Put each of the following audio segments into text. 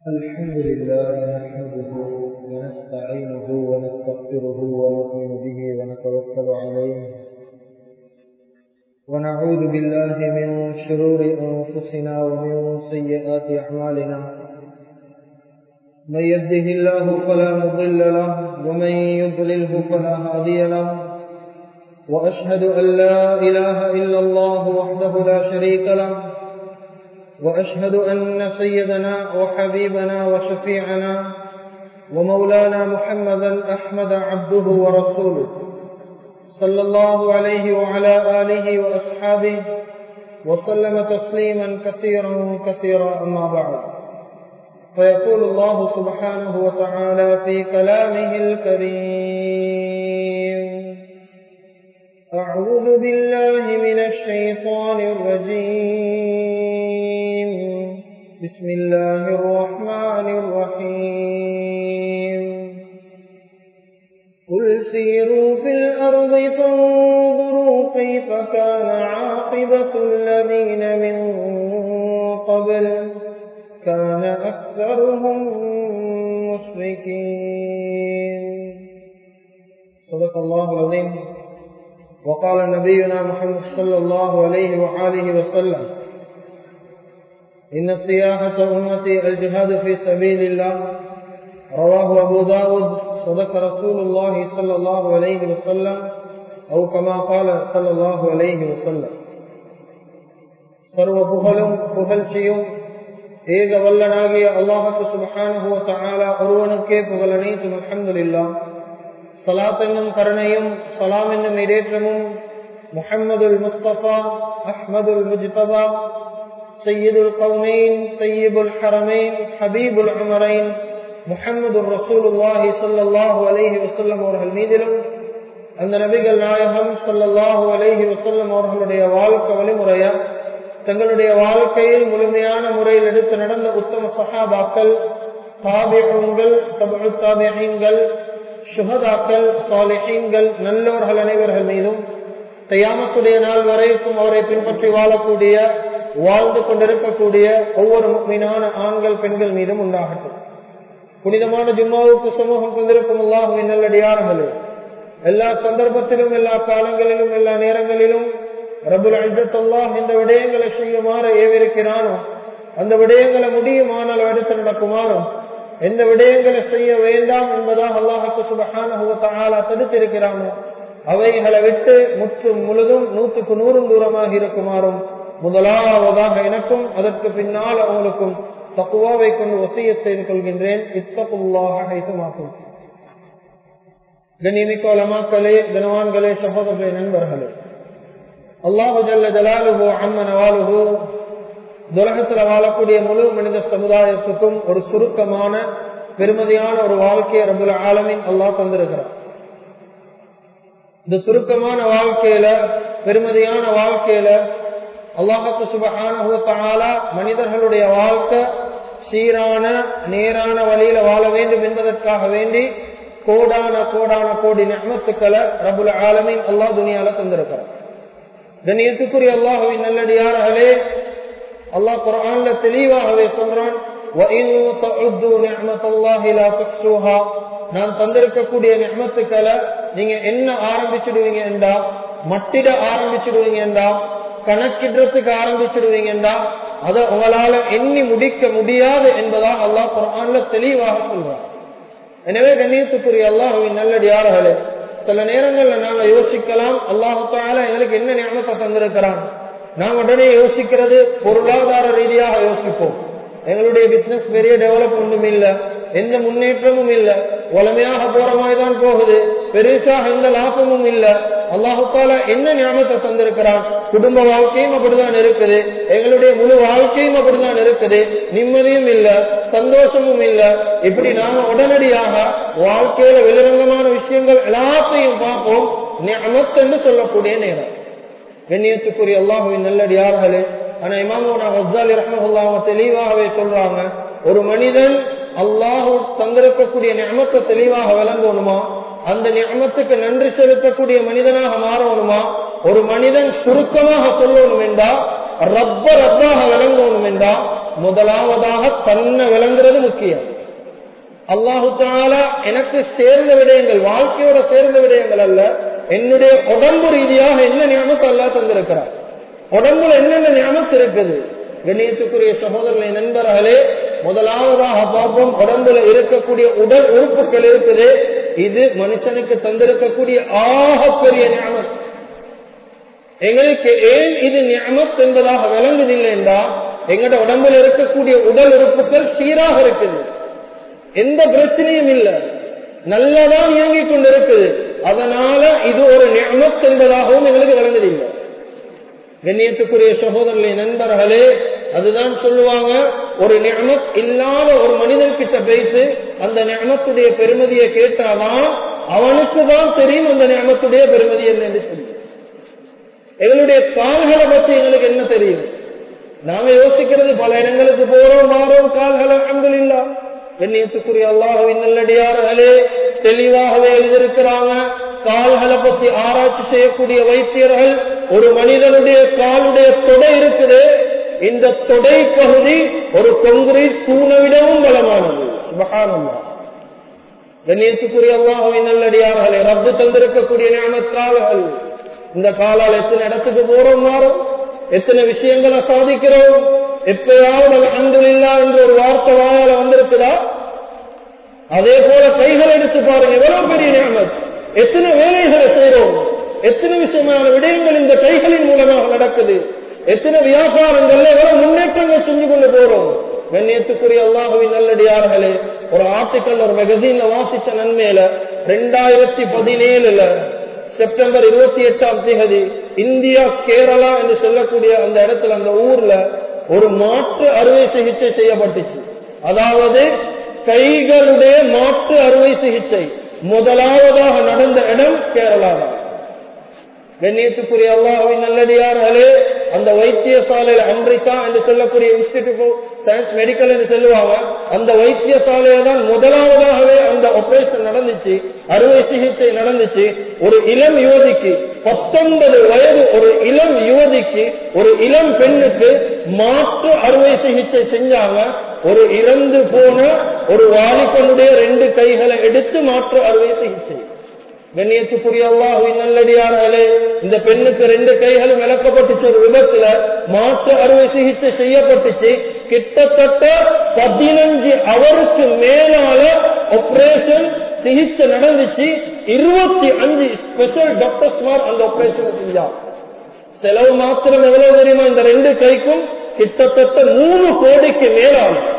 الحمد لله نحمده ونستعينه ونستغفره ونؤمن به ونتوكل عليه ونعوذ بالله من شرور أنفسنا ومن سيئات أعمالنا من يهده الله فلا مضل له ومن يضلله فلا هادي له وأشهد أن لا إله إلا الله وحده لا شريك له وأشهد أن سيدنا وحبيبنا وشفيعنا ومولانا محمدا أحمد عبده ورسوله صلى الله عليه وعلى آله وأصحابه وسلم تسليما كثيرا كثيرا أما بعد فيقول الله سبحانه وتعالى في كلامه الكريم أعوذ بالله من الشيطان الرجيم بسم الله الرحمن الرحيم قل سيروا في الأرض فانظروا كيف كان عاقبة الذين من قبل كان أكثرهم مشركين صدق الله العظيم وقال نبينا محمد صلى الله عليه وآله وسلم إن سياحة أمتي الجهاد في سبيل الله رواه أبو داود صدق رسول الله صلى الله عليه وسلم أو كما قال صلى الله عليه وسلم சர்வ புகழும் புகழ்ச்சியும் ஏக வல்லனாகிய அல்லாஹத்து சுபஹானஹு தஆலா ஒருவனுக்கே புகழ் அனைத்தும் அல்ஹம்துலில்லாஹ் சலாத் என்னும் கருணையும் சலாம் என்னும் இடேற்றமும் முஹம்மதுல் முஸ்தபா அஹ்மதுல் முஜ்தபா சையீதுல் கவுனைன் சையீபுல் ஹரமைன் ஹபீபுல் உமரைன் முஹம்மது ரசூலுல்லாஹி ஸல்லல்லாஹு அலைஹி வஸல்லம் அவர்கள் மீதிலும் அந்த நபிகள் நாயகம் ஸல்லல்லாஹு அலைஹி வஸல்லம் அவர்களுடைய வாழ்க்கை வழிமுறைய தங்களுடைய வாழ்க்கையில் முழுமையான முறையில் எடுத்து நடந்த உத்தம சஹாபாக்கள் தாபிகள் தபு தாபியங்கள் சுகதாக்கள் சாலிஹீன்கள் நல்லவர்கள் அனைவர்கள் மீதும் தையாமத்துடைய நாள் வரைக்கும் அவரை பின்பற்றி வாழக்கூடிய வாழ்ந்து கொண்டிருக்கக்கூடிய ஒவ்வொரு மீனான ஆண்கள் பெண்கள் மீதும் உண்டாகட்டும் புனிதமான ஜும்மாவுக்கு சமூகம் கொண்டிருக்கும் அல்லாஹுவின் நல்லடியார்களே எல்லா சந்தர்ப்பத்திலும் எல்லா காலங்களிலும் எல்லா நேரங்களிலும் ரபுல் அல்லாஹ் இந்த விடயங்களை செய்யுமாறு ஏவிருக்கிறானோ அந்த விடயங்களை முடியுமானால் எடுத்து நடக்குமாறும் எந்த விடயங்களை செய்ய வேண்டாம் என்பதாக அல்லாஹுக்கு சுபகான தடுத்திருக்கிறானோ அவைகளை விட்டு முற்றும் முழுதும் நூற்றுக்கு நூறும் தூரமாக இருக்குமாறும் முதலாவதாக எனக்கும் அதற்கு பின்னால் அவங்களுக்கும் தக்குவாவை கொண்டு வசிய செய்து கொள்கின்றேன் இத்தகுல்லாக ஹைத்துமாக்கும் கண்ணியமிக்கோலமாக்களே கனவான்களே சகோதரர்களே நண்பர்களே அல்லாஹு ஜல்ல ஜலாலுகோ அம்மன் அவாலுகோ துலகத்துல வாழக்கூடிய முழு மனித சமுதாயத்துக்கும் ஒரு சுருக்கமான பெருமதியான ஒரு வாழ்க்கையை ரபுல் ஆலமின் அல்லாஹ் தந்திருக்கிறார் இந்த சுருக்கமான வாழ்க்கையில பெருமதியான வாழ்க்கையில அல்லாஹத்து சுபகான மனிதர்களுடைய வாழ்க்கை சீரான நேரான வழியில வாழ வேண்டும் என்பதற்காக வேண்டி கோடான கோடான கோடி நெமத்துக்களை ரபுல் ஆலமின் அல்லாஹ் துணியால தந்திருக்கிறார் கண்ணியத்துக்குரிய அல்லாஹுவின் நல்லடியார்களே அல்லாஹ் குரான்ல தெளிவாகவே சொல்றான் நான் தந்திருக்கக்கூடிய நெமத்துக்களை நீங்க என்ன ஆரம்பிச்சிடுவீங்க என்றா மட்டிட ஆரம்பிச்சிடுவீங்க என்றா கணக்கிடுறதுக்கு ஆரம்பிச்சிடுவீங்க என்றா அதை உங்களால எண்ணி முடிக்க முடியாது என்பதாக அல்லாஹ் குரான்ல தெளிவாக சொல்றான் எனவே கண்ணியத்துக்குரிய அல்லாஹுவின் நல்லடியார்களே சில நேரங்கள்ல நாங்க யோசிக்கலாம் அல்லாஹால எங்களுக்கு என்ன ஞாபகத்தை தந்திருக்கிறான் நாம் உடனே யோசிக்கிறது பொருளாதார ரீதியாக யோசிப்போம் எங்களுடைய பிசினஸ் பெரிய டெவலப் ஒன்றும் இல்ல எந்த முன்னேற்றமும் இல்ல வளமையாக போற மாதிரி தான் போகுது பெருசாக எந்த லாபமும் இல்ல அல்லாஹால என்ன ஞாபகத்தை தந்திருக்கிறான் குடும்ப வாழ்க்கையும் அப்படிதான் இருக்குது எங்களுடைய முழு வாழ்க்கையும் அப்படிதான் இருக்குது நிம்மதியும் இல்ல சந்தோஷமும் இல்ல இப்படி நாம உடனடியாக வாழ்க்கையில வெளிரங்கமான விஷயங்கள் எல்லாத்தையும் பார்ப்போம் ஞாபகத்து சொல்லக்கூடிய நேரம் கண்ணியத்துக்குரிய அல்லாஹுவின் நல்லடியார்களே ஆனா இமாமோனா ஹசாலி ரஹமஹுல்லாம தெளிவாகவே சொல்றாங்க ஒரு மனிதன் அல்லாஹு தந்திருக்கக்கூடிய ஞாபகத்தை தெளிவாக விளங்கணுமா அந்த ஞாபகத்துக்கு நன்றி செலுத்தக்கூடிய மனிதனாக மாறணுமா ஒரு மனிதன் சுருக்கமாக சொல்லணும் என்றா ரப்ப ரப்பாக விளங்கணும் என்றா முதலாவதாக தன்னை விளங்குறது முக்கியம் அல்லாஹு தாலா எனக்கு சேர்ந்த விடயங்கள் வாழ்க்கையோட சேர்ந்த விடயங்கள் அல்ல என்னுடைய உடம்பு ரீதியாக என்ன ஞாபகத்தை அல்லா தந்திருக்கிறார் உடம்புல என்னென்ன ஞாபகத்து இருக்குது கண்ணியத்துக்குரிய சகோதரர்களை நண்பர்களே முதலாவதாக பார்ப்போம் உடம்புல இருக்கக்கூடிய உடல் உறுப்புகள் இருக்குது இது மனுஷனுக்கு தந்திருக்கக்கூடிய ஆகப்பெரிய ஞாபகம் எங்களுக்கு ஏன் இது ஞாபகம் என்பதாக விளங்குதில்லை என்றா எங்கட உடம்புல இருக்கக்கூடிய உடல் உறுப்புகள் சீராக இருக்குது எந்த பிரச்சனையும் இல்லை நல்லதான் இயங்கிக் கொண்டிருக்குது அதனால இது ஒரு ஞாபகம் என்பதாகவும் எங்களுக்கு விளங்குதில்லை கண்ணியத்துக்குரிய சகோதரர்களை நண்பர்களே அதுதான் சொல்லுவாங்க ஒரு ஞாபகம் இல்லாத ஒரு மனிதன் கிட்ட பேசி அந்த ஞாபகத்துடைய பெருமதியை கேட்டாதான் அவனுக்கு தான் தெரியும் அந்த ஞாபகத்துடைய பெருமதி என்ன சொல்லி எங்களுடைய கால்களை பற்றி எங்களுக்கு என்ன தெரியும் நாம யோசிக்கிறது பல இடங்களுக்கு போறோம் மாறோம் கால்களை அன்புல்லா கண்ணியத்துக்குரிய அல்லாஹுவின் நல்லடியார்களே தெளிவாகவே எழுதியிருக்கிறாங்க கால்களை பத்தி ஆராய்ச்சி செய்யக்கூடிய வைத்தியர்கள் ஒரு மனிதனுடைய காலுடைய தொடை இருக்குது இந்த தொடை பகுதி ஒரு கொங்கிரீட் தூணை விடவும் பலமானது சுபகானம்மா கண்ணியத்துக்குரிய அல்லாஹுவின் நல்லடியார்களே ரப்பு தந்திருக்கக்கூடிய ஞானத்தாள்கள் இந்த காலால் எத்தனை இடத்துக்கு போறோம் மாறும் எத்தனை விஷயங்களை சாதிக்கிறோம் எப்பயாவது அன்புல்லா என்று ஒரு வார்த்தை வாயால வந்திருக்குதா அதே போல கைகள் எடுத்து பாருங்க எவ்வளவு பெரிய ஞாபகம் எத்தனை வேலைகளை செய்யறோம் எத்தனை விஷயமான விடயங்கள் இந்த கைகளின் மூலமாக நடக்குது எத்தனை வியாபாரங்கள்ல எவ்வளவு முன்னேற்றங்கள் செஞ்சு கொண்டு போறோம் கண்ணியத்துக்குரிய அல்லாஹுவின் நல்லடியார்களே ஒரு ஆர்டிக்கல் ஒரு மெகசீன்ல வாசிச்ச நன்மையில ரெண்டாயிரத்தி பதினேழுல செப்டம்பர் இருபத்தி எட்டாம் தேதி இந்தியா கேரளா என்று சொல்லக்கூடிய அந்த இடத்துல அந்த ஊர்ல ஒரு மாற்று அறுவை சிகிச்சை செய்யப்பட்டுச்சு அதாவது கைகளுடைய மாற்று அறுவை சிகிச்சை முதலாவதாக நடந்த இடம் கேரளா தான் கண்ணியத்துக்குரிய அல்லாஹின் நல்லடியார்களே அந்த வைத்தியசாலையில அம்ரிகா என்று சொல்லக்கூடிய இன்ஸ்டிடியூட் சயின்ஸ் மெடிக்கல் என்று சொல்லுவாங்க அந்த வைத்தியசாலையில தான் முதலாவதாகவே அந்த ஆபரேஷன் நடந்துச்சு அறுவை சிகிச்சை நடந்துச்சு ஒரு இளம் யுவதிக்கு பத்தொன்பது வயது ஒரு இளம் யுவதிக்கு ஒரு இளம் பெண்ணுக்கு மாற்று அறுவை சிகிச்சை செஞ்சாங்க ஒரு இறந்து போன ஒரு வாலிபனுடைய ரெண்டு கைகளை எடுத்து மாற்று அறுவை சிகிச்சை கண்ணியத்துக்குரிய அல்லாஹுவின் நல்லடியார்களே இந்த பெண்ணுக்கு ரெண்டு கைகளும் இழக்கப்பட்டுச்சு ஒரு விபத்துல மாற்று அறுவை சிகிச்சை செய்யப்பட்டுச்சு கிட்டத்தட்ட பதினஞ்சு அவருக்கு மேலால ஆபரேஷன் சிகிச்சை நடந்துச்சு இருபத்தி அஞ்சு ஸ்பெஷல் டாக்டர்ஸ்மார் அந்த ஆபரேஷன் செஞ்சாங்க செலவு மாத்திரம் எவ்வளவு தெரியுமா இந்த ரெண்டு கைக்கும் கிட்டத்தட்ட மூணு கோடிக்கு மேலாகும்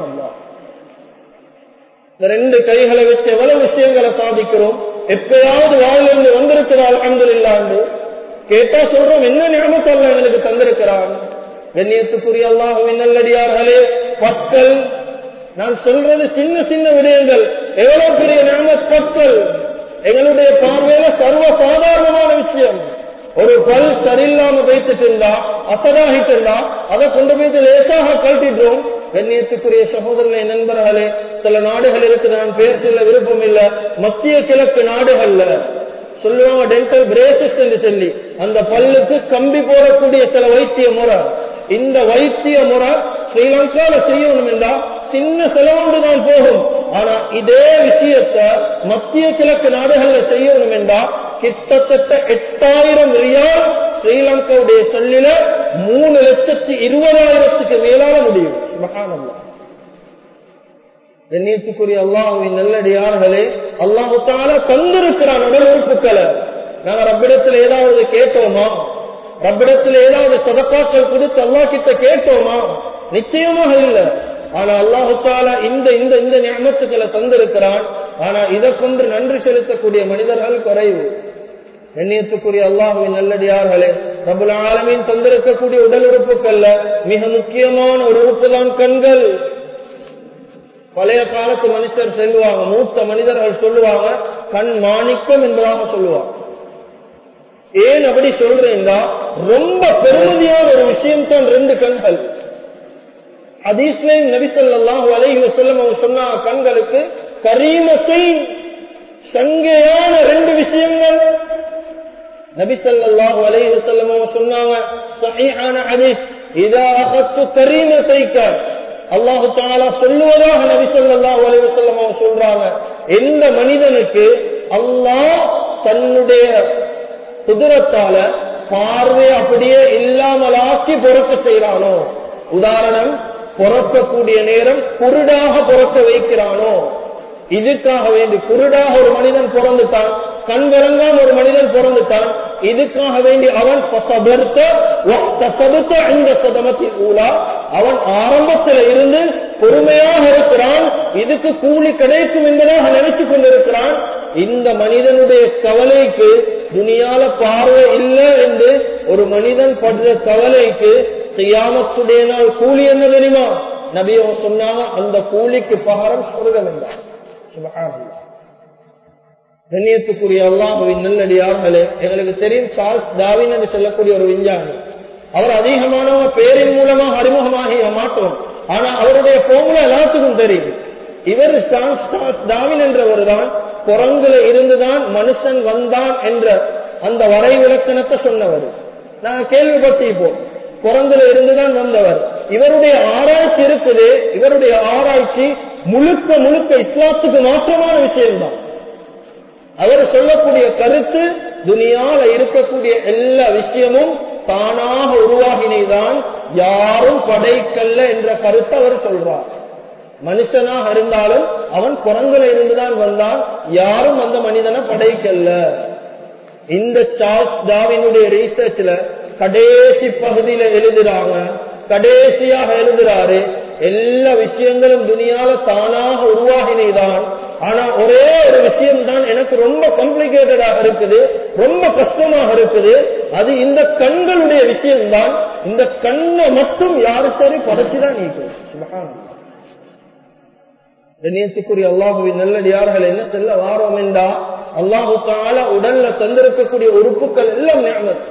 இந்த ரெண்டு கைகளை வச்சு எவ்வளவு விஷயங்களை சாதிக்கிறோம் எப்பயாவது வாழ்ந்து வந்திருக்கிறாள் அன்பு இல்லாண்டு கேட்டா சொல்றோம் என்ன ஞாபகத்தை அல்ல எங்களுக்கு தந்திருக்கிறான் கண்ணியத்துக்குரிய அல்லாஹுவின் நல்லடியார்களே பற்கள் நான் சொல்றது சின்ன சின்ன விடயங்கள் எவ்வளவு பெரிய ஞாபக பற்கள் எங்களுடைய பார்வையில சர்வ சாதாரணமான விஷயம் ஒரு பல் சரியில்லாம வைத்துட்டு இருந்தா அசதாகிட்டு இருந்தா அதை கொண்டு போய் லேசாக கழட்டிட்டோம் கண்ணியத்துக்குரிய சகோதரனை நண்பர்களே சில நாடுகள் இருக்குது நான் பேர் சொல்ல விருப்பம் இல்ல மத்திய கிழக்கு நாடுகள்ல சொல்லுவாங்க டென்டல் பிரேசஸ் என்று சொல்லி அந்த பல்லுக்கு கம்பி போடக்கூடிய சில வைத்திய முறை இந்த வைத்திய முறை ஸ்ரீலங்கால செய்யணும் என்றா சின்ன செலவுண்டு தான் போகும் ஆனா இதே விஷயத்த மத்திய கிழக்கு நாடுகள்ல செய்யணும் என்றா கிட்டத்தட்ட எட்டாயிரம் ரியால் ஸ்ரீலங்காவுடைய சொல்லில மூணு லட்சத்தி இருபதாயிரத்துக்கு மேலான முடியும் மகானல்லா கண்ணியத்துக்குரிய அல்லாஹுவின் நல்லடியார்களே அல்லாஹு தால தந்திருக்கிறான் உடல் உறுப்புக்களை நாங்க ரப்பிடத்தில் ஏதாவது கேட்டோமா ரப்பிடத்தில் ஏதாவது சதப்பாக்கள் கொடுத்து அல்லா கிட்ட கேட்டோமா நிச்சயமாக இல்லை ஆனா அல்லாஹு தாலா இந்த இந்த இந்த ஞாபகத்துக்களை தந்திருக்கிறான் ஆனா இதை கொண்டு நன்றி செலுத்தக்கூடிய மனிதர்கள் குறைவு எண்ணியத்துக்குரிய அல்லாஹுவின் நல்லடியார்களே ரபுல் ஆலமின் தந்திருக்கக்கூடிய உடல் உறுப்புகள்ல மிக முக்கியமான ஒரு உறுப்பு தான் கண்கள் பழைய காலத்து மனுஷர் சொல்லுவாங்க மூத்த மனிதர்கள் சொல்லுவாங்க கண் மாணிக்கம் என்பதாக சொல்லுவாங்க ஏன் அப்படி சொல்றேன்னா ரொம்ப பெருமதியான ஒரு விஷயம் தான் ரெண்டு கண்கள் அதீஸ்லையும் நபிசல்லாஹு அலைஹி வஸல்லம் அவங்க சொன்னாங்க கண்களுக்கு கரீமத்தை சங்கையான ரெண்டு விஷயங்கள் நபிசல்லாஹு அலைஹி வஸல்லம் அவங்க சொன்னாங்க சஹீஹான ஹதீஸ் இதா அகத்து கரீமத்தைக்க அல்லாஹு தாலா சொல்லுவதாக நபி சொல்லா அலைவசல்லம் அவங்க சொல்றாங்க எந்த மனிதனுக்கு அல்லாஹ் தன்னுடைய குதிரத்தால பார்வை அப்படியே இல்லாமலாக்கி பொறுக்க செய்யறானோ உதாரணம் பொறக்கக்கூடிய நேரம் குருடாக பொறக்க வைக்கிறானோ இதுக்காக வேண்டி குருடாக ஒரு மனிதன் பிறந்துட்டான் கண் விளங்காம ஒரு மனிதன் பிறந்துட்டான் இதுக்காக வேண்டி அவன் இந்த சதமத்தின் ஊழா அவன் ஆரம்பத்தில் இருந்து பொறுமையாக இருக்கிறான் இதுக்கு கூலி கிடைக்கும் என்பதாக நினைச்சு கொண்டிருக்கிறான் இந்த மனிதனுடைய கவலைக்கு துணியால பார்வை இல்லை என்று ஒரு மனிதன் படுற கவலைக்கு செய்யாமத்துடைய நாள் கூலி என்ன தெரியுமா நபியோ சொன்னாங்க அந்த கூலிக்கு பகரம் சொர்க்கம் என்றார் கண்ணியத்துக்குரிய அல்லாஹுவின் நல்லடியார்களே எங்களுக்கு தெரியும் சார்ஸ் டாவின் என்று சொல்லக்கூடிய ஒரு விஞ்ஞானி அவர் அதிகமானவங்க பேரின் மூலமாக அறிமுகமாகி மாட்டோம் ஆனா அவருடைய போமுல எல்லாத்துக்கும் தெரியும் இவர் டாவின் என்றவர் தான் குரங்குல இருந்துதான் மனுஷன் வந்தான் என்ற அந்த வரை விளக்கணத்தை சொன்னவர் நான் கேள்விப்பட்டிருப்போம் குரங்குல இருந்துதான் வந்தவர் இவருடைய ஆராய்ச்சி இருக்குது இவருடைய ஆராய்ச்சி முழுக்க முழுக்க இஸ்லாத்துக்கு மாற்றமான விஷயம்தான் அவர் சொல்லக்கூடிய கருத்து துனியால இருக்கக்கூடிய எல்லா விஷயமும் தானாக உருவாகினைதான் யாரும் படைக்கல்ல என்ற கருத்தை அவர் சொல்றார் மனுஷனாக இருந்தாலும் அவன் குரங்குல இருந்துதான் வந்தான் யாரும் அந்த மனிதனை படைக்கல்ல இந்த சார்ஸ் டாவினுடைய ரீசர்ச்ல கடைசி பகுதியில எழுதுறாங்க கடைசியாக எழுதுறாரு எல்லா விஷயங்களும் துணியால தானாக உருவாகினேதான் ஆனா ஒரே ஒரு விஷயம் தான் எனக்கு ரொம்ப காம்ப்ளிகேட்டடாக இருக்குது ரொம்ப கஷ்டமாக இருக்குது அது இந்த கண்களுடைய விஷயம்தான் இந்த கண்ணை மட்டும் யாரு சரி படைச்சுதான் நீக்கும் நேற்றுக்குரிய அல்லாஹுவின் நல்லடியார்கள் என்ன செல்ல வாரோம் என்றா அல்லாஹு தால உடல்ல தந்திருக்கக்கூடிய உறுப்புகள் எல்லாம் ஞாபகம்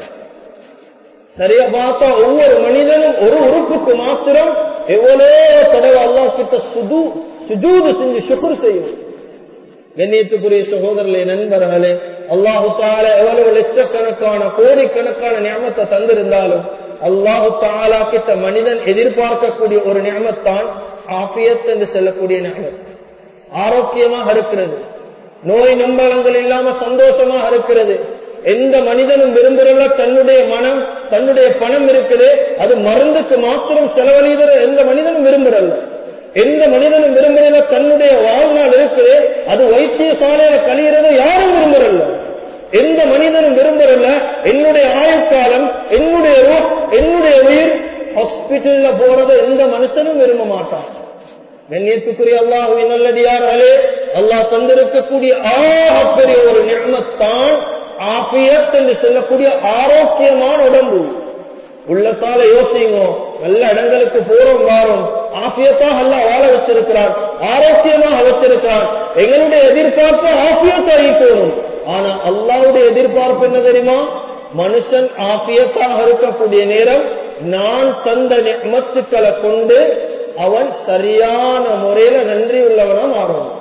சரியா பார்த்தா ஒவ்வொரு மனிதனும் ஒரு உறுப்புக்கு மாத்திரம் எவ்வளோ தடவை அல்லாஹ் கிட்ட சுது சுஜூது செஞ்சு சுக்குர் செய்யும் கண்ணியத்துக்குரிய சகோதரர்களே நண்பர்களே அல்லாஹு தால எவ்வளவு லட்சக்கணக்கான கோடிக்கணக்கான ஞாபகத்தை தந்திருந்தாலும் அல்லாஹு தாலா கிட்ட மனிதன் எதிர்பார்க்கக்கூடிய ஒரு ஞாபகத்தான் ஆபியத் என்று செல்லக்கூடிய ஞாபகம் ஆரோக்கியமாக இருக்கிறது நோய் நம்பகங்கள் இல்லாம சந்தோஷமாக இருக்கிறது எந்த மனிதனும் விரும்புறல தன்னுடைய மனம் தன்னுடைய பணம் இருக்குது அது மருந்துக்கு மாத்திரம் செலவழிகிற எந்த மனிதனும் விரும்புறல்ல எந்த மனிதனும் விரும்புறல தன்னுடைய வாழ்நாள் இருக்குது அது வைத்தியசாலையில கழிகிறத யாரும் விரும்புறல்ல எந்த மனிதனும் விரும்புறல்ல என்னுடைய ஆயுட்காலம் என்னுடைய என்னுடைய உயிர் ஹாஸ்பிட்டல்ல போறத எந்த மனுஷனும் விரும்ப மாட்டான் கண்ணியத்துக்குரிய அல்லாஹுவின் நல்லடியார்களே அல்லாஹ் தந்திருக்கக்கூடிய ஆகப்பெரிய ஒரு நிர்மத்தான் ஆபியத் என்று சொல்லக்கூடிய ஆரோக்கியமான உடம்பு உள்ளத்தால யோசிங்க நல்ல இடங்களுக்கு போறோம் வாரோம் ஆபியத்தாக அல்ல வாழ வச்சிருக்கிறார் ஆரோக்கியமாக வச்சிருக்கிறார் எங்களுடைய எதிர்பார்ப்பு ஆபியத்தாகி போகணும் ஆனா அல்லாவுடைய எதிர்பார்ப்பு என்ன தெரியுமா மனுஷன் ஆபியத்தாக இருக்கக்கூடிய நேரம் நான் தந்த நிமத்துக்களை கொண்டு அவன் சரியான முறையில நன்றி உள்ளவனா மாறணும்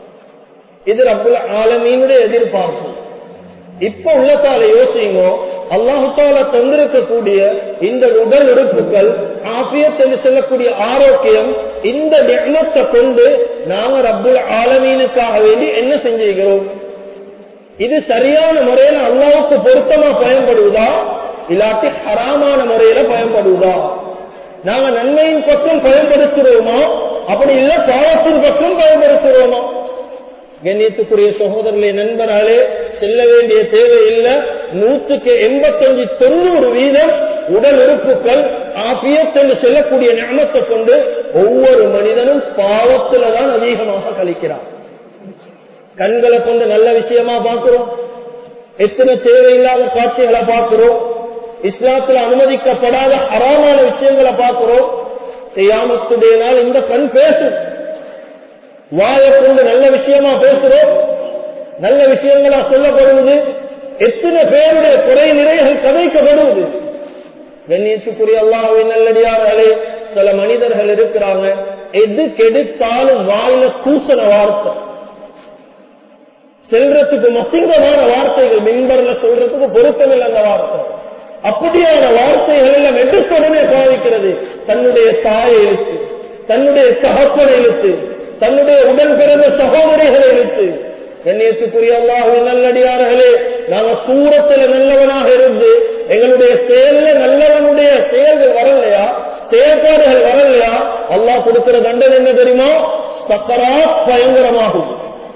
இது ரப்புல் ஆலமீனுடைய எதிர்பார்ப்பு இப்ப உள்ளத்தால யோசிங்க அல்லாஹால தந்திருக்கக்கூடிய இந்த உடல் உறுப்புகள் ஆபியத் என்று சொல்லக்கூடிய ஆரோக்கியம் இந்த நியமத்தை கொண்டு நாங்க ரப்புல் ஆலமீனுக்காக வேண்டி என்ன செஞ்சுக்கிறோம் இது சரியான முறையில அல்லாவுக்கு பொருத்தமா பயன்படுவதா இல்லாட்டி ஹராமான முறையில பயன்படுவதா நாங்க நன்மையின் பக்கம் பயன்படுத்துறோமா அப்படி இல்ல பாவத்தின் பக்கம் பயன்படுத்துறோமா கண்ணியத்துக்குரிய சகோதரர்களே நண்பர்களே செல்ல வேண்டிய தேவை இல்லை நூற்றுக்கு எண்பத்தஞ்சு தொண்ணூறு வீதம் உடல் உறுப்புகள் ஆபியத் என்று செல்லக்கூடிய ஞானத்தை கொண்டு ஒவ்வொரு மனிதனும் பாவத்துல தான் அதிகமாக கழிக்கிறான் கண்களை கொண்டு நல்ல விஷயமா பார்க்கிறோம் எத்தனை தேவையில்லாத காட்சிகளை பார்க்கிறோம் இஸ்லாத்துல அனுமதிக்கப்படாத அறாமான விஷயங்களை பார்க்கிறோம் செய்யாமத்துடைய நாள் இந்த கண் பேசும் வாயை கொண்டு நல்ல விஷயமா பேசுறோம் நல்ல விஷயங்களா சொல்லப்படுவது எத்தனை பேருடைய குறை நிறைகள் கதைக்கப்படுவது கண்ணியத்துக்குரிய அல்லாவின் நல்லடியார்களே சில மனிதர்கள் இருக்கிறாங்க எது கெடுத்தாலும் வாயில தூசண வார்த்தை செல்றதுக்கு மசிங்கமான வார்த்தைகள் மின்பர்ல சொல்றதுக்கு பொருத்தமில்லை அந்த வார்த்தை அப்படியான வார்த்தைகள் எல்லாம் எடுத்துடனே பாதிக்கிறது தன்னுடைய தாயை இழுத்து தன்னுடைய தகப்பனை இழுத்து தன்னுடைய உடன் பிறந்த சகோதரிகளை இழுத்து கண்ணியத்துக்குரிய அல்லாஹுவின் நல்லடியார்களே நாங்க சூரத்துல நல்லவனாக இருந்து எங்களுடைய செயல்ல நல்லவனுடைய செயல்கள் வரலையா செயற்பாடுகள் வரலையா அல்லாஹ் கொடுக்கிற தண்டனை என்ன தெரியுமா சக்கராத் பயங்கரமாகும்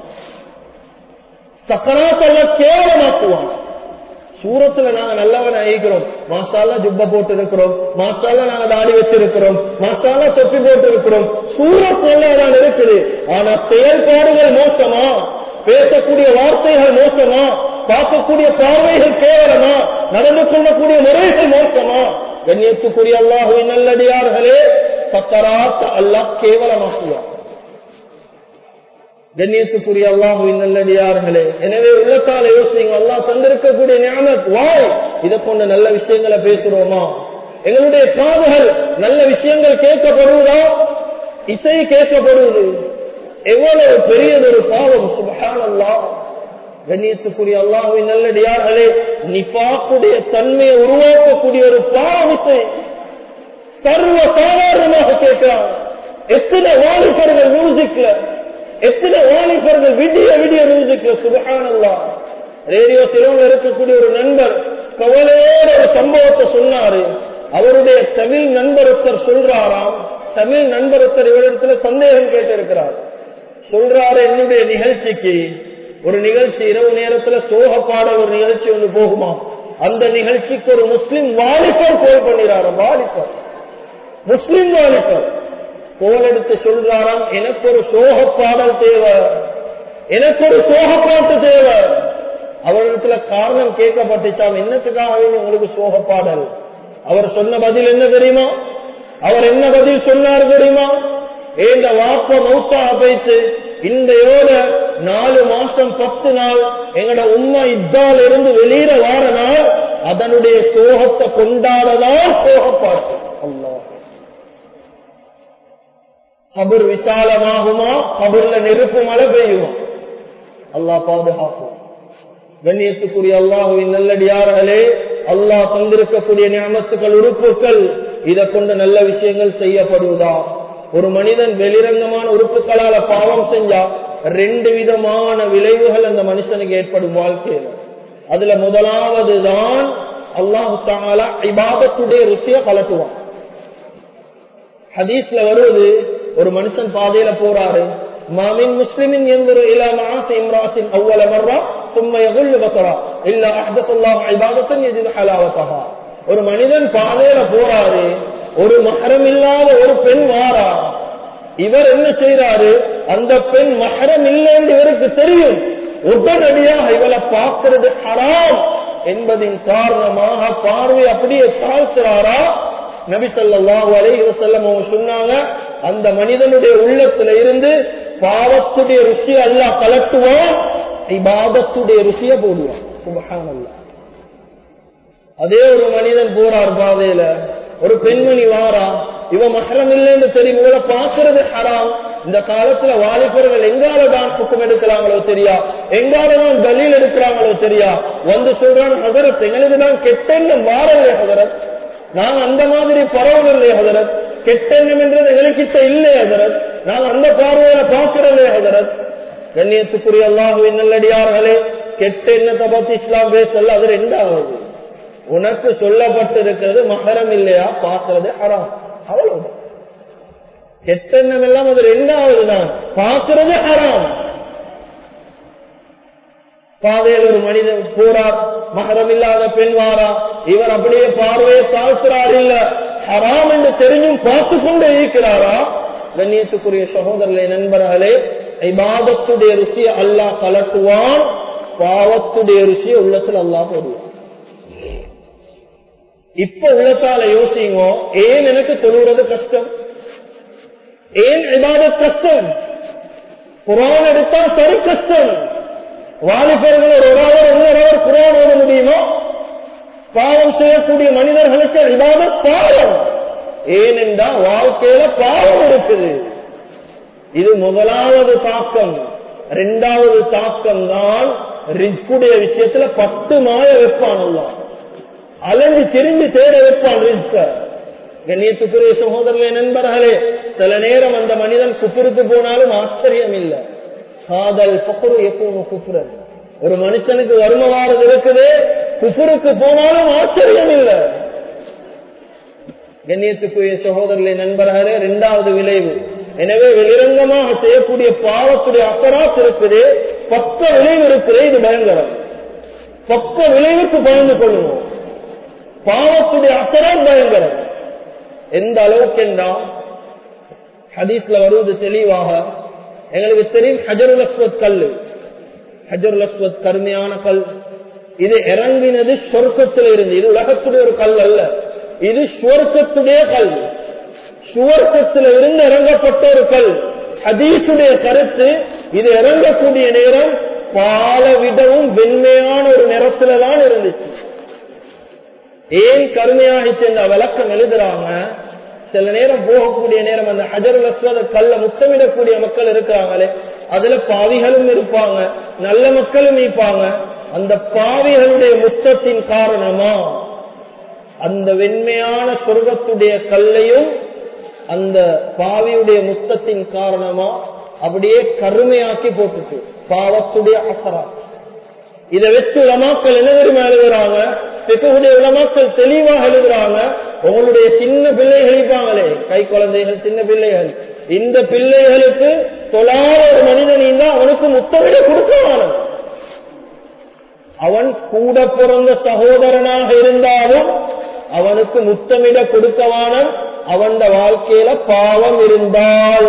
சக்கராத் எல்லாம் கேவலமாக்குவான் சூரத்துல நாங்க நல்லவனை அழிக்கிறோம் மாசால ஜுப்ப போட்டு இருக்கிறோம் மாசால நாங்க தாடி வச்சிருக்கிறோம் மாசால தொப்பி போட்டு இருக்கிறோம் சூரத் நல்லதான் இருக்குது ஆனா செயல்பாடுகள் மோசமா பேசக்கூடிய வார்த்தைகள் மோசமா பார்க்கக்கூடிய பார்வைகள் கேவலமா நடந்து கொள்ளக்கூடிய முறைகள் மோசமா கண்ணியத்துக்குரிய அல்லாஹுவின் நல்லடியார்களே சக்கராத் அல்லாஹ் கேவலமாக்குவான் கண்ணியத்துக்குரிய அல்லாஹுவின் நல்லடியார்களே எனவே உள்ளத்தால யோசிங்க அல்லாஹ் தந்திருக்கக்கூடிய ஞானத் வாய் இதை கொண்ட நல்ல விஷயங்களை பேசுறோமா எங்களுடைய காதுகள் நல்ல விஷயங்கள் கேட்கப்படுவதா இசை கேட்கப்படுவது எவ்வளவு பெரியதொரு பாவம் சுபஹான் அல்லாஹ் கண்ணியத்துக்குரிய அல்லாஹுவின் நல்லடியார்களே நிபாக்குடைய தன்மையை உருவாக்கக்கூடிய ஒரு பாவம் இசை சர்வ சாதாரணமாக கேட்கிறான் எத்தனை வாலிபர்கள் மியூசிக்ல எத்தனை வாலிபர்கள் விடிய விடிய மியூசிக்ல சுபகானல்லா ரேடியோ சிலோல இருக்கக்கூடிய ஒரு நண்பர் கவலையோட ஒரு சம்பவத்தை சொன்னாரு அவருடைய தமிழ் நண்பர் ஒருத்தர் சொல்றாராம் தமிழ் நண்பர் ஒருத்தர் இவரிடத்துல சந்தேகம் கேட்டிருக்கிறார் சொல்றாரு என்னுடைய நிகழ்ச்சிக்கு ஒரு நிகழ்ச்சி இரவு நேரத்துல சோக பாட ஒரு நிகழ்ச்சி ஒன்று போகுமா அந்த நிகழ்ச்சிக்கு ஒரு முஸ்லிம் வாலிபர் கோல் பண்ணிறாரு வாலிபர் முஸ்லிம் வாலிபர் கோல் எடுத்து சொல்றாராம் எனக்கு ஒரு சோக பாடல் தேவை எனக்கு ஒரு சோக பாட்டு தேவை அவரிடத்துல காரணம் கேட்கப்பட்டுச்சாம் என்னத்துக்காக வேணும் உங்களுக்கு சோக பாடல் அவர் சொன்ன பதில் என்ன தெரியுமா அவர் என்ன பதில் சொன்னார் தெரியுமா ஏந்த வாப்ப மௌத்தா போயிட்டு இந்தையோட நாலு மாசம் பத்து நாள் எங்கட உண்மை இத்தால இருந்து வெளியில வார நாள் அதனுடைய சோகத்தை கொண்டாடதான் சோகப்பாட்டு அல்லாஹ் கபர் விசாலமாகுமா கபர்ல நெருப்பு மழை பெய்யுமா அல்லாஹ் பாதுகாக்கும் கண்ணியத்துக்குரிய அல்லாஹுவின் நல்லடியார்களே அல்லாஹ் தந்திருக்கக்கூடிய ஞாபகத்துக்கள் உறுப்புகள் இதை கொண்டு நல்ல விஷயங்கள் செய்யப்படுவதா ஒரு மனிதன் வெளிரங்கமான உறுப்புகளால பாவம் செஞ்சா ரெண்டு விதமான விளைவுகள் அந்த மனுஷனுக்கு ஏற்படும் வாழ்க்கையில அதுல முதலாவது தான் அல்லாஹு தாலா இபாதத்துடைய ருசிய கலட்டுவான் ஹதீஸ்ல வருவது ஒரு மனுஷன் பாதையில போறாரு மாமின் முஸ்லிமின் என்பது இலா மாசி இம்ராசின் அவ்வள மர்ரா ثم يغل بصرا الا احدث الله عباده يجد حلاوتها ஒரு மனிதன் பாதையில போறாரு ஒரு மகரம் இல்லாத ஒரு பெண் வாரா இவர் என்ன செய்யறாரு அந்த பெண் மகரம் இல்லைன்னு இவருக்கு தெரியும் உடனடியாக இவளை பார்க்கிறது ஹராம் என்பதின் காரணமாக பார்வை அப்படியே தாழ்த்துறாரா நபி சொல்லாஹு அலைஹி வஸல்லம் அவங்க சொன்னாங்க அந்த மனிதனுடைய உள்ளத்துல இருந்து பாவத்துடைய ருசி அல்லாஹ் கலட்டுவான் இபாதத்துடைய ருசிய போடுவான் சுபஹானல்லாஹ் அதே ஒரு மனிதன் போறார் பாதையில ஒரு பெண்மணி வாரா இவ மகரம் இல்லைன்னு தெரியும் இவளை பாக்குறது ஹராம் இந்த காலத்துல வாலிபர்கள் எங்கால தான் புக்கம் எடுக்கிறாங்களோ தெரியா எங்கால தான் தலீல் எடுக்கிறாங்களோ தெரியா வந்து சொல்றான் ஹதரத் எங்களுக்கு தான் கெட்டெண்ணம் மாறலே ஹதரத் நாங்க அந்த மாதிரி பரவலே ஹதரத் கெட்டெண்ணம் என்றது எங்களுக்கிட்ட இல்லை ஹதரத் நாங்க அந்த பார்வையில பாக்குறதே ஹதரத் கண்ணியத்துக்குரிய அல்லாஹுவின் நல்லடியார்களே கெட்ட எண்ணத்தை பத்தி இஸ்லாம் பேசல அது ரெண்டாவது உனக்கு சொல்லப்பட்டிருக்கிறது மகரம் இல்லையா பார்க்கறது ஹராம் அவ்வளவுதான் கெட்டெண்ணம் எல்லாம் அது ரெண்டாவது தான் பார்க்கறது ஹராம் பாதையில் ஒரு மனிதன் போறார் மகரம் இல்லாத பெண் வாரா இவர் அப்படியே பார்வையை தாழ்த்துறார் இல்ல ஹராம் என்று தெரிஞ்சும் பார்த்து கொண்டே இருக்கிறாரா கண்ணியத்துக்குரிய சகோதரர்களே நண்பர்களே இபாதத்துடைய ருசியை அல்லாஹ் கலட்டுவான் பாவத்துடைய ருசியை உள்ளத்தில் அல்லாஹ் போடுவான் இப்ப உள்ளத்தால யோசிங்க ஏன் எனக்கு தொழுகிறது கஷ்டம் ஏன் இபாதத் கஷ்டம் குரான் எடுத்தா சரி கஷ்டம் வாலிபர்கள் ஒரு அவர் இன்னொரு குரான் ஓட முடியுமோ பாவம் செய்யக்கூடிய மனிதர்களுக்கு இபாதத் பாவம் ஏனென்றா வாழ்க்கையில பாவம் இருக்குது இது முதலாவது தாக்கம் இரண்டாவது தாக்கம் தான் ரிஸ்குடைய விஷயத்துல பத்து மாத வைப்பான் அல்லாஹ் அலைஞ்சு திரிஞ்சு தேட வைப்பான் ரிஸ்க கண்ணியத்துக்குரிய சகோதரர்களே நண்பர்களே சில நேரம் அந்த மனிதன் குப்புருக்கு போனாலும் ஆச்சரியம் இல்லை காதல் பக்குரு எப்பவும் குப்புரன் ஒரு மனுஷனுக்கு வறுமை வாரது இருக்குது குப்புருக்கு போனாலும் ஆச்சரியம் இல்லை கண்ணியத்துக்குரிய சகோதரர்களை நண்பர்களே இரண்டாவது விளைவு எனவே வெளிரங்கமாக செய்யக்கூடிய பாவத்துடைய அக்கராத் இருக்குது பக்க விளைவு இருக்குது இது பயங்கரம் பக்க விளைவுக்கு பயந்து கொள்ளுவோம் பாவத்துடைய அக்கராத் பயங்கரம் எந்த அளவுக்கு என்றால் ஹதீஸ்ல வருவது தெளிவாக எங்களுக்கு தெரியும் ஹஜருல் அஸ்வத் கல் ஹஜருல் அஸ்வத் கருமையான கல் இது இறங்கினது சொர்க்கத்தில் இருந்து இது உலகத்துடைய ஒரு கல் அல்ல இது சுவர்க்கத்துடைய கல் சுவர்க்கத்தில் இருந்து இறங்கப்பட்ட ஒரு கல் ஹதீசுடைய கருத்து இது இறங்கக்கூடிய நேரம் பால விடவும் வெண்மையான ஒரு நிறத்துல தான் இருந்துச்சு ஏன் கருமையாகிச்சு என்ற விளக்கம் எழுதுறாங்க சில நேரம் போகக்கூடிய நேரம் அந்த ஹஜருல் அஸ்வத கல்ல முத்தமிடக்கூடிய மக்கள் இருக்கிறாங்களே அதுல பாவிகளும் இருப்பாங்க நல்ல மக்களும் இருப்பாங்க அந்த பாவிகளுடைய முத்தத்தின் காரணமா அந்த வெண்மையான சொர்க்கத்துடைய கல்லையும் அந்த பாவியுடைய முத்தத்தின் காரணமா அப்படியே கருமையாக்கி போட்டுட்டு பாவத்துடைய அசரா இதை வச்சு உலமாக்கள் என்ன தெரியுமா எழுதுறாங்க பிறகுடைய உலமாக்கள் தெளிவாக எழுதுறாங்க உங்களுடைய சின்ன பிள்ளைகள் இருப்பாங்களே கை குழந்தைகள் சின்ன பிள்ளைகள் இந்த பிள்ளைகளுக்கு தொழாத ஒரு மனிதன் இருந்தா அவனுக்கு முத்தமிட கொடுக்கவான அவன் கூட பிறந்த சகோதரனாக இருந்தாலும் அவனுக்கு முத்தமிட கொடுக்கவான அவன் வாழ்க்கையில பாவம் இருந்தால்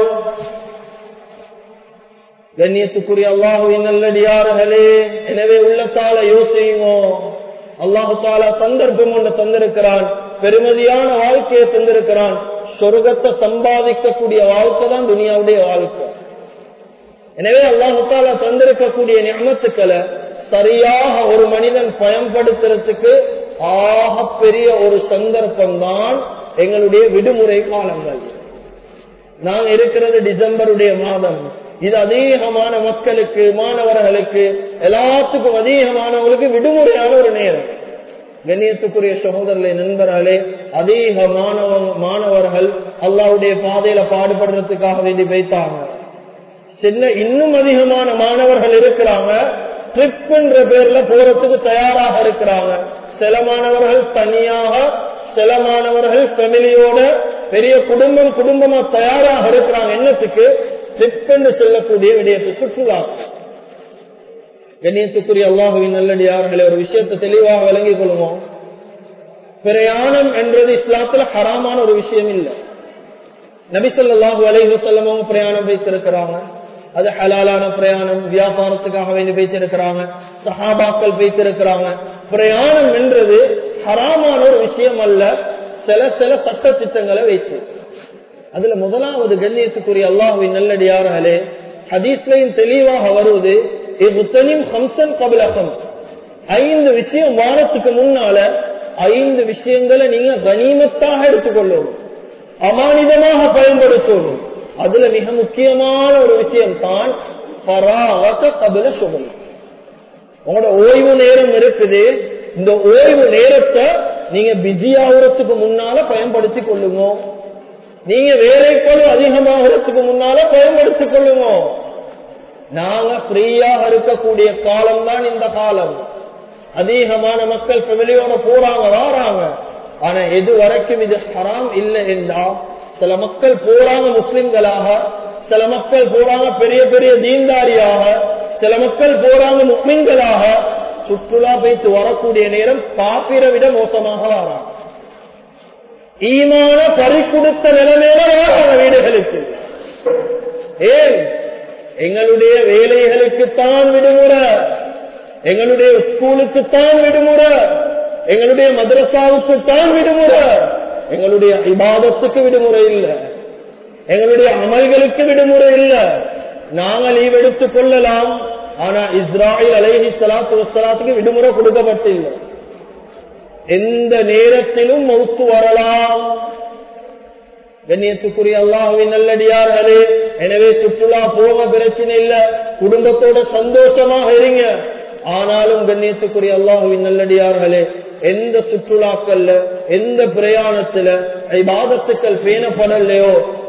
கண்ணியத்துக்குரிய அல்லாஹுவின் நல்லடியார்களே எனவே உள்ளத்தால யோசியுமோ அல்லாஹு தாலா சந்தர்ப்பம் ஒன்று தந்திருக்கிறான் பெருமதியான வாழ்க்கையை தந்திருக்கிறான் சொர்க்கத்தை சம்பாதிக்கக்கூடிய வாழ்க்கை தான் துனியாவுடைய வாழ்க்கை எனவே அல்லாஹு தாலா தந்திருக்கக்கூடிய ஞானத்துக்களை சரியாக ஒரு மனிதன் பயன்படுத்துறதுக்கு ஆக பெரிய ஒரு சந்தர்ப்பம் தான் எங்களுடைய விடுமுறை காலங்கள் நான் இருக்கிறது டிசம்பருடைய மாதம் இது அதிகமான மக்களுக்கு மாணவர்களுக்கு எல்லாத்துக்கும் அதிகமானவங்களுக்கு விடுமுறையான ஒரு நேரம் கண்ணியத்துக்குரிய சகோதரர்களை நண்பர்களே அதிக மாணவ மாணவர்கள் அல்லாவுடைய பாதையில பாடுபடுறதுக்காக வேண்டி வைத்தாங்க சின்ன இன்னும் அதிகமான மாணவர்கள் இருக்கிறாங்க ட்ரிப் என்ற பேர்ல போறதுக்கு தயாராக இருக்கிறாங்க சில மாணவர்கள் தனியாக சில மாணவர்கள் ஃபெமிலியோட பெரிய குடும்பம் குடும்பமா தயாராக இருக்கிறாங்க என்னத்துக்கு ட்ரிப் என்று சொல்லக்கூடிய விடயத்து சுற்றுலா கண்ணியத்துக்குரிய அல்லாஹுவின் நல்லடியார்களே ஒரு விஷயத்தை தெளிவாக விளங்கிக் கொள்வோம் பிரயாணம் என்றது இஸ்லாத்துல ஹராமான ஒரு விஷயம் இல்லை நபிசல்லாஹு அலைஹு செல்லமும் பிரயாணம் வைத்திருக்கிறாங்க அது ஹலாலான பிரயாணம் வியாபாரத்துக்காக வேண்டி வைத்திருக்கிறாங்க சஹாபாக்கள் வைத்திருக்கிறாங்க பிரயாணம் என்றது ஹராமான ஒரு விஷயம் அல்ல சில சில சட்ட திட்டங்களை வைத்து அதுல முதலாவது கண்ணியத்துக்குரிய அல்லாஹுவின் நல்லடியார்களே ஹதீஸ்லையும் தெளிவாக வருவது ஹம்சன் கபிலகம் ஐந்து விஷயம் வாரத்துக்கு முன்னால ஐந்து விஷயங்களை நீங்க கனிமத்தாக எடுத்துக்கொள்ளணும் அமானிதமாக பயன்படுத்தணும் அதுல மிக முக்கியமான ஒரு விஷயம் தான் கபில சுகம் உங்களோட ஓய்வு நேரம் இருக்குது இந்த ஓய்வு நேரத்தை நீங்க பிஸி ஆகுறதுக்கு முன்னால பயன்படுத்திக் கொள்ளுங்க நீங்க வேலைப்பொழுது அதிகமாகிறதுக்கு முன்னால பயன்படுத்திக் கொள்ளுங்க நாங்க ஃப்ரீயாக இருக்கக்கூடிய காலம் தான் இந்த காலம் அதிகமான மக்கள் ஃபெமிலியோட போறாங்க வாராங்க ஆனா எது வரைக்கும் இது ஹராம் இல்லை என்றா சில மக்கள் போறாங்க முஸ்லிம்களாக சில மக்கள் போறாங்க பெரிய பெரிய தீன்தாரியாக சில மக்கள் போறாங்க முஸ்லிம்களாக சுற்றுலா வைத்து வரக்கூடிய நேரம் காப்பிர விட மோசமாக வராங்க ஈமான பறி கொடுத்த நிலைமையில வராங்க வீடுகளுக்கு ஏன் எங்களுடைய வேலைகளுக்குத்தான் விடுமுறை எங்களுடைய ஸ்கூலுக்குத்தான் விடுமுறை எங்களுடைய மதரசாவுக்குத்தான் விடுமுறை எங்களுடைய இபாதத்துக்கு விடுமுறை இல்லை எங்களுடைய அமல்களுக்கு விடுமுறை இல்லை நாங்க லீவ் எடுத்துக் கொள்ளலாம் ஆனா இஸ்ராயில் அலைஹி சலாத்து வசலாத்துக்கு விடுமுறை கொடுக்கப்பட்டில்லை எந்த நேரத்திலும் மௌத்து வரலாம் கண்ணியத்துக்குரிய அல்லாஹுவின் நல்லடியார்களே எனவே சுற்றுலா போக பிரச்சனை இல்ல குடும்பத்தோட சந்தோஷமாக இருங்க ஆனாலும் கண்ணியத்துக்குரிய அல்லாஹுவின் நல்லடியார்களே எந்த சுற்றுலாக்கள்ல எந்த பிரயாணத்துல ஐபாதத்துக்கள் பேணப்படலையோ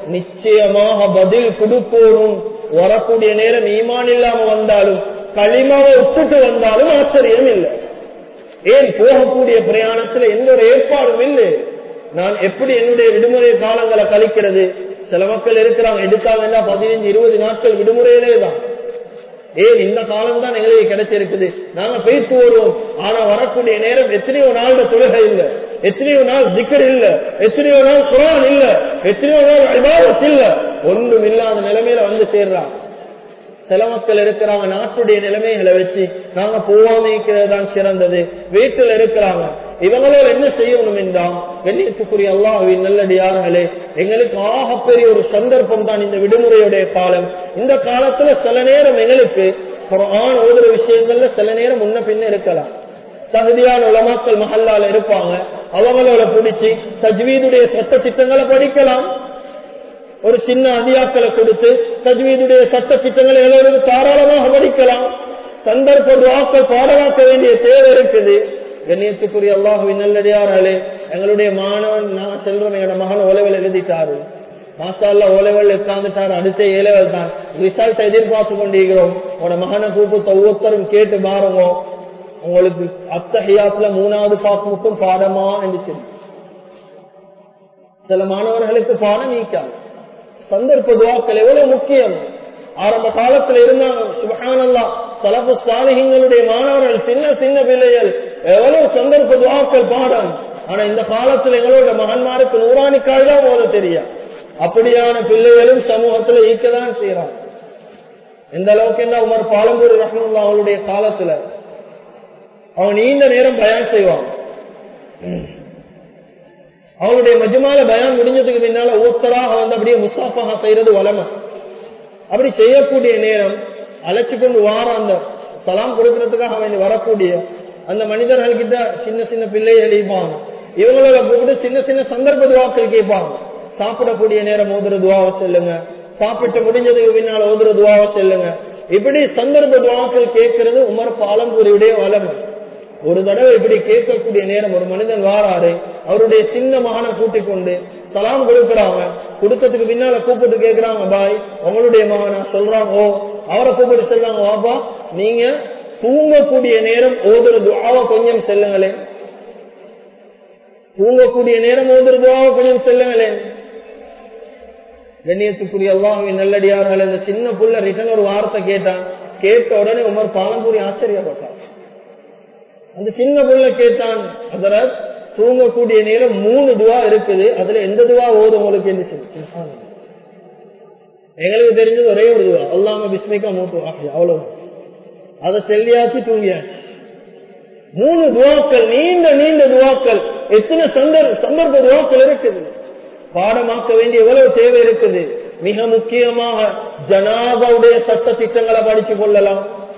நிச்சயமாக பதில் கொடுக்கணும் வரக்கூடிய நேரம் ஈமான் இல்லாம வந்தாலும் களிமாவை ஒத்துட்டு வந்தாலும் ஆச்சரியம் இல்லை ஏன் போகக்கூடிய பிரயாணத்துல எந்த ஒரு ஏற்பாடும் இல்லை நான் எப்படி என்னுடைய விடுமுறை காலங்களை கழிக்கிறது சில மக்கள் இருக்கிறாங்க எடுக்காம பதினைஞ்சு இருபது நாட்கள் விடுமுறையிலே தான் ஏன் இந்த காலம் தான் எங்களுக்கு கிடைச்சிருக்குது நாங்க பேசி வருவோம் ஆனா வரக்கூடிய நேரம் எத்தனையோ நாள் தொழுகை இல்ல எத்தனையோ நாள் ஜிக்கர் இல்ல எத்தனையோ நாள் குரான் இல்ல எத்தனையோ நாள் அபாவத் இல்ல ஒன்றும் இல்லாத நிலைமையில வந்து சேர்றான் சில மக்கள் இருக்கிறாங்க நாட்டுடைய நிலைமைகளை வச்சு நாங்க போவாம இருக்கிறது தான் சிறந்தது வீட்டில் இருக்கிறாங்க இவங்களோட என்ன செய்யணும் என்றால் கண்ணியத்துக்குரிய அல்லாஹுவின் நல்லடியார்களே எங்களுக்கு ஆகப்பெரிய ஒரு சந்தர்ப்பம் தான் இந்த விடுமுறையுடைய காலம் இந்த காலத்துல சில நேரம் எங்களுக்கு ஆண் ஓதுற விஷயங்கள்ல சில நேரம் முன்ன பின்ன இருக்கலாம் தகுதியான உலமாக்கள் மஹல்லால இருப்பாங்க அவங்களோட பிடிச்சி தஜ்வீதுடைய சட்ட திட்டங்களை படிக்கலாம் ஒரு சின்ன அதியாக்களை கொடுத்து தஜ்வீதுடைய சட்ட திட்டங்களை எல்லோரும் தாராளமாக படிக்கலாம் சந்தர்ப்ப துவாக்கள் பாடமாக்க வேண்டிய தேவை இருக்குது கண்ணியத்துக்குரிய அல்லாஹுவின் நல்லடியார்களே எங்களுடைய மாணவன் நான் செல்வன் எங்களோட மகன் ஓலைவல் எழுதிட்டாரு மாசால ஓலைவல் உட்கார்ந்துட்டாரு அடுத்த ஏலவல் தான் ரிசல்ட் எதிர்பார்த்து கொண்டிருக்கிறோம் உங்களோட மகனை கூப்பிட்டு ஒவ்வொருத்தரும் கேட்டு பாருங்க உங்களுக்கு அத்தஹியாத்துல மூணாவது பாக்கு மட்டும் பாடமா என்று சில மாணவர்களுக்கு பாடம் நீக்காது சந்தர்ப்ப துவாக்கள் எவ்வளவு முக்கியம் ஆரம்ப காலத்துல இருந்தாங்க சுபகானல்லா தலப்பு சாலிகங்களுடைய மாணவர்கள் சின்ன சின்ன பிள்ளைகள் எவ்வளவு சந்தர்ப்ப துவாக்கள் பாடம் ஆனா இந்த காலத்துல எங்களோட மகன்மாருக்கு நூறாணிக்காய் தான் போத தெரியும் அப்படியான பிள்ளைகளும் சமூகத்துல ஈக்கதான் செய்யறாங்க எந்த அளவுக்கு என்ன உமர் பாலம்பூர் ரஹ்மல்லா அவளுடைய காலத்துல அவங்க நீண்ட நேரம் பயன் செய்வாங்க அவங்களுடைய மஜ்மால பயான் முடிஞ்சதுக்கு பின்னால ஒருத்தராக வந்து அப்படியே முசாஃபாக செய்யறது வளமை அப்படி செய்யக்கூடிய நேரம் அழைச்சு கொண்டு வார அந்த சலாம் கொடுக்கறதுக்காக வேண்டி வரக்கூடிய அந்த மனிதர்கள் கிட்ட சின்ன சின்ன பிள்ளையை எழுப்பாங்க இவங்களோட கூப்பிட்டு சின்ன சின்ன சந்தர்ப்ப துவாக்கள் கேட்பாங்க சாப்பிடக்கூடிய நேரம் ஓதுற துவாவை செல்லுங்க சாப்பிட்டு முடிஞ்சதுக்கு பின்னால் ஓதுற துவாவை செல்லுங்க இப்படி சந்தர்ப்ப துவாக்கள் கேட்கறது உமர் பாலம்பூரியுடைய வளமை ஒரு தடவை இப்படி கேட்கக்கூடிய நேரம் ஒரு மனிதன் வாராரு அவருடைய சின்ன மகனை கூட்டிக் கொண்டு சலாம் கொடுக்கறாங்க கொடுக்கறதுக்கு பின்னால கூப்பிட்டு கேட்கிறாங்க பாய் உங்களுடைய மகனா சொல்றாங்க ஓ அவரை கூப்பிட்டு சொல்றாங்க வாப்பா நீங்க தூங்கக்கூடிய நேரம் ஓதுற துவாவை கொஞ்சம் செல்லுங்களே தூங்கக்கூடிய நேரம் ஓதுற துவாவை கொஞ்சம் செல்லுங்களே கண்ணியத்துக்குரிய அல்லாஹின் நல்லடியார்கள் இந்த சின்ன புள்ள ரிட்டன் ஒரு வார்த்தை கேட்டான் கேட்ட உடனே உமர் பாலம்பூரி ஆச்சரியப்பட்டான் அந்த சின்ன புள்ள கேட்டான் அதர தூங்கக்கூடிய நேரம் மூணு துவா இருக்குது அதுல எந்த துவா ஓதும் உங்களுக்கு என்ன எங்களுக்கு தெரிஞ்சது ஒரே ஒரு துவா அல்லாம பிஸ்மிக்கா மூட்டு ஆகி அவ்வளவு அதை செல்லியாச்சு தூங்கியாச்சு மூணு துவாக்கள் நீண்ட நீண்ட துவாக்கள் எத்தனை சந்தர் சந்தர்ப்ப துவாக்கள் இருக்குது பாடமாக்க வேண்டிய எவ்வளவு தேவை இருக்குது மிக முக்கியமாக ஜனாதாவுடைய சட்ட திட்டங்களை படிச்சு கொள்ளலாம்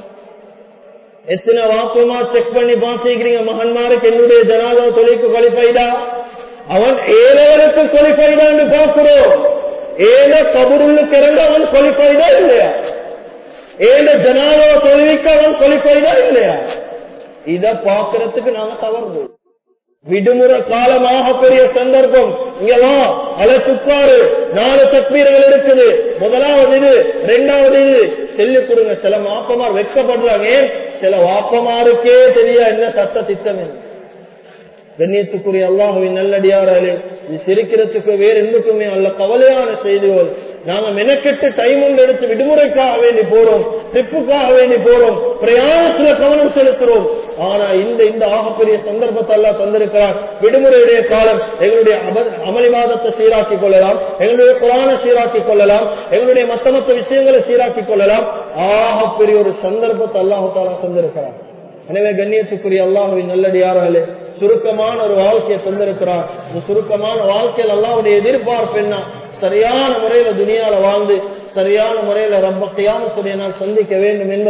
எத்தனை வாக்குமா செக் பண்ணி பாசிக்கிறீங்க மகன்மாருக்கு என்னுடைய ஜனாதா தொழிலுக்கு குவாலிஃபைடா அவன் ஏழவனுக்கு குவாலிஃபைடான்னு பார்க்கிறோம் ஏழ கபுருளுக்கு இறங்க அவன் குவாலிஃபைடா இல்லையா ஏழ ஜனாதா தொழிலுக்கு அவன் குவாலிஃபைடா இல்லையா இத பாக்குறதுக்கு நாங்க தவறு விடுமுறை காலமாக பெரிய சந்தர்ப்பம் இங்கெல்லாம் அலசுப்பாரு நாலு தக்பீர்கள் இருக்குது முதலாவது இது ரெண்டாவது இது சொல்லி கொடுங்க சில மாப்பமார் வெட்கப்படுறாங்க சில வாப்பமாருக்கே தெரிய என்ன சட்ட திட்டம் என்ன கண்ணியத்துக்குரிய அல்லாஹுவின் நல்லடியாராலே இது சிரிக்கிறதுக்கு வேற எந்துக்குமே அல்ல கவலையான செய்திகள் நாங்க மெனக்கெட்டு டைம் ஒன்று எடுத்து விடுமுறைக்காக வேண்டி போறோம் ட்ரிப்புக்காக வேண்டி போறோம் பிரயாணத்துல கவனம் செலுத்துறோம் ஆனா இந்த இந்த ஆகப்பெரிய சந்தர்ப்பத்தை எல்லாம் தந்திருக்கிறார் விடுமுறையுடைய காலம் எங்களுடைய அமளி மாதத்தை சீராக்கிக் கொள்ளலாம் எங்களுடைய குரான சீராக்கிக் கொள்ளலாம் எங்களுடைய மத்த மத்த விஷயங்களை சீராக்கிக் கொள்ளலாம் ஆகப்பெரிய ஒரு சந்தர்ப்பத்தை அல்லாஹாலா தந்திருக்கிறார் எனவே கண்ணியத்துக்குரிய அல்லாஹுவின் நல்லடியார்களே சுருக்கமான ஒரு வாழ்க்கையை தந்திருக்கிறார் இந்த சுருக்கமான வாழ்க்கையில் அல்லாவுடைய எதிர்பார்ப்பு என்ன சரியான முறையில துணியால வாழ்ந்து சரியான முறையில ரொம்ப கையாமத்துடைய நான் சந்திக்க வேண்டும் என்பதை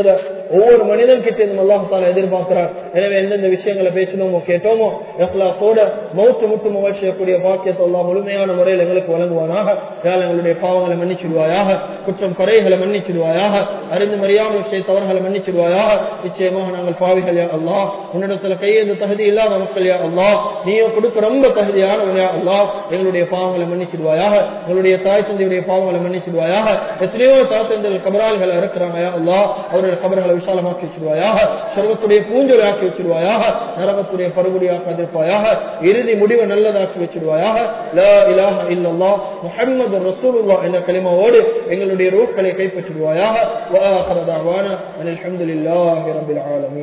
ஒவ்வொரு மனிதன் கிட்ட இருந்து அல்லாஹால எதிர்பார்க்கிறார் எனவே எந்தெந்த விஷயங்களை பேசணுமோ கேட்டோமோ எஹ்லாசோட மௌத்து முட்டு முகழ் செய்யக்கூடிய பாக்கியத்தை எல்லாம் முழுமையான முறையில் எங்களுக்கு வழங்குவானாக யாழ் எங்களுடைய பாவங்களை மன்னிச்சிடுவாயாக குற்றம் குறைகளை மன்னிச்சிடுவாயாக அறிந்து மறியாமல் செய்த தவறுகளை மன்னிச்சிடுவாயாக நிச்சயமாக நாங்கள் பாவிகள் யா அல்லா உன்னிடத்துல கையெழுந்து தகுதி இல்லாத மக்கள் யா அல்லா நீயோ கொடுக்க ரொம்ப தகுதியானவன் யா அல்லா எங்களுடைய பாவங்களை மன்னிச்சிடுவாயாக எங்களுடைய தாய் தந்தையுடைய பாவங்களை மன்னிச்சிடுவாயாக எத்தனையோ தாய் தந்தைகள் கபரால்கள் இருக்கிறாங்க யா அல்லா அவருடைய கபர்களை விசாலமாக்கி வச்சிருவாயாக சொர்க்கத்துடைய பூஞ்சொலி ஆக்கி வச்சிருவாயாக நரகத்துடைய பருகுடியாக்காதிருப்பாயாக இறுதி முடிவை நல்லதாக்கி வச்சிருவாயாக லா இலாஹ இல்லல்லாஹ் முஹம்மது ரசூலுல்லாஹ் என்ற கலிமாவோடு எங்களுடைய ரூஹ்களை கைப்பற்றிடுவாயாக வா ஆகிர தஅவானா அனில் ஹம்துலில்லாஹி ரப்பில் ஆலமீன்